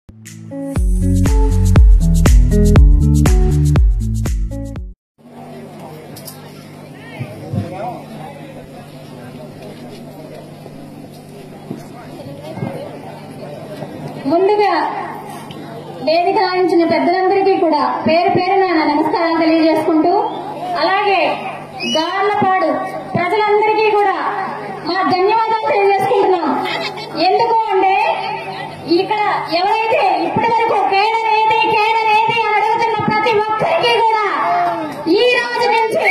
ముందుగా వేదిక ఆయించిన పెద్దలందరికీ కూడా పేరు పేరున నా నమస్కారాలు తెలియజేసుకుంటూ అలాగే గార్లపాడు ప్రజలందరికీ కూడా మా ధన్యవాదాలు తెలియజేసుకుంటున్నాం ఎందుకు అంటే ఇక్కడ ఎవరైతే ఇప్పటి వరకు కేడనేది కేడనేది అని అడుగుతున్న ప్రతి ఒక్కరికి కూడా ఈ రోజు నుంచి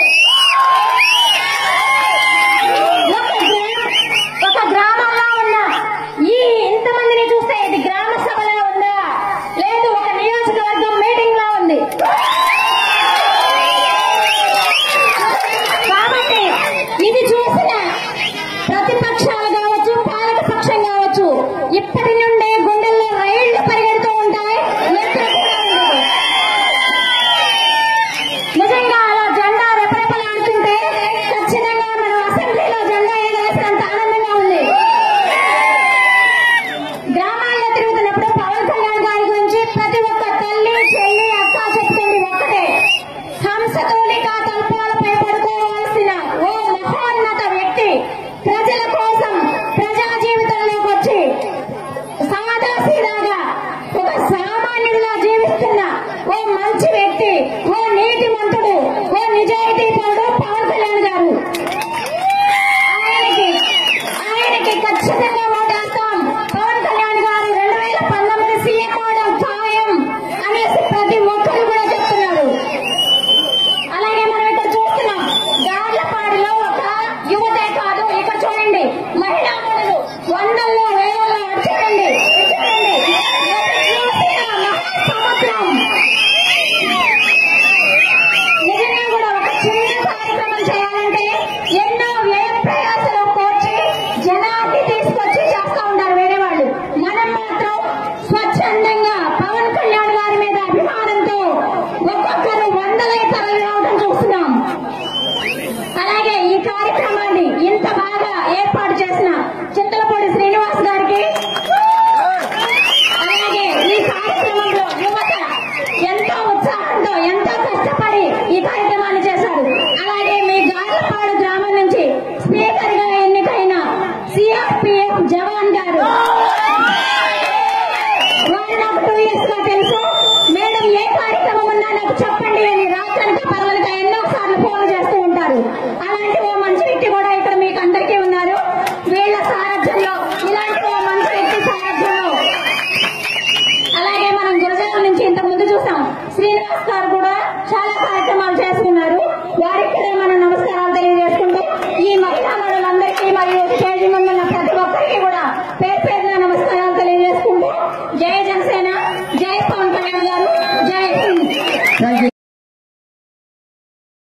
ఒక గ్రామ- ఒక గ్రామంలో ఉన్న ఈ ఇంతమందిని చూస్తే ఇది గ్రామ సభలో ఉందా లేదు ఒక నియోజకవర్గం మీటింగ్ లో ఉంది కాబట్టి ఇది చూసిన ప్రతిపక్షాలు కావచ్చు పాలక పక్షం కావచ్చు ఇప్పటి నుండే గుండెల్లో రైళ్లు పరిగెడుతూ ఉంటాయి ఎత్తులు కూడా ఉండవు. నిజంగా అలా జెండా రెపరెపలాడుతుంటే ఖచ్చితంగా మనం అసెంబ్లీలో జెండా ఎగరేసినంత ఆనందంగా ఉంది గ్రామాల్లో తిరుగుతున్నప్పుడు పవన్ కళ్యాణ్ గారి గురించి ప్రతి ఒక్క తల్లి చెల్లి అక్క చెప్తుంది ఒక్కటే హంసతోలిక తల్పాలపై పడుకోవాల్సిన ఓ మహోన్నత వ్యక్తి ప్రజల కోసం ప్రజా జీవితంలోకి వచ్చి సాదాసీదాగా ఒక సామాన్యుడిగా జీవిస్తున్న ఓ మంచి వ్యక్తి ఓ నీతిమంతుడు ఓ నిజాయితీ పరుడు పవన్ కళ్యాణ్ గారు ఆయనకి ఆయనకి ఖచ్చితంగా ఓటేస్తాం పవన్ కళ్యాణ్ గారు రెండు వేల పంతొమ్మిది సీఎం అవడం ఖాయం అనేసి ప్రతి ఒక్కరు కూడా చెప్తున్నారు అలాగే మనం ఇక్కడ చూస్తున్నాం గార్లపాడులో ఒక యువతే కాదు ఇక్కడ చూడండి మహిళా మనులు వందల్లో వేలలో అటు చూడండి ఇటు చూడండి ఎటు చూసినా మహాసముద్రం నిజంగా కూడా ఒక చిన్న కార్యక్రమం చేయాలంటే ఎన్నో వ్యయ ప్రయాసలు కోర్చి జనాన్ని తీసుకొచ్చి చేస్తా ఉంటారు వేరే వాళ్ళు మనం మాత్రం స్వచ్ఛందంగా పవన్ కళ్యాణ్ గారి మీద అభిమానంతో ఒక్కొక్కరు వందలై తరలి రావడం చూస్తున్నాం అలాగే ఈ కార్యక్రమాన్ని ఇంత బాగా ఏర్పాటు చేసిన చింతలపూడి శ్రీనివాస్ గారికి అలాగే ఈ కార్యక్రమంలో యువత ఎంతో ఉత్సాహంతో ఎంతో కష్టపడి ఈ కార్యక్రమాన్ని చేశారు అలాగే మీ గార్లపాడు గ్రామం నుంచి స్పీకర్ గా ఎన్నికైన సిఆర్పిఎఫ్ జవాన్ గారు వారు నాకు టూ ఇయర్స్ గా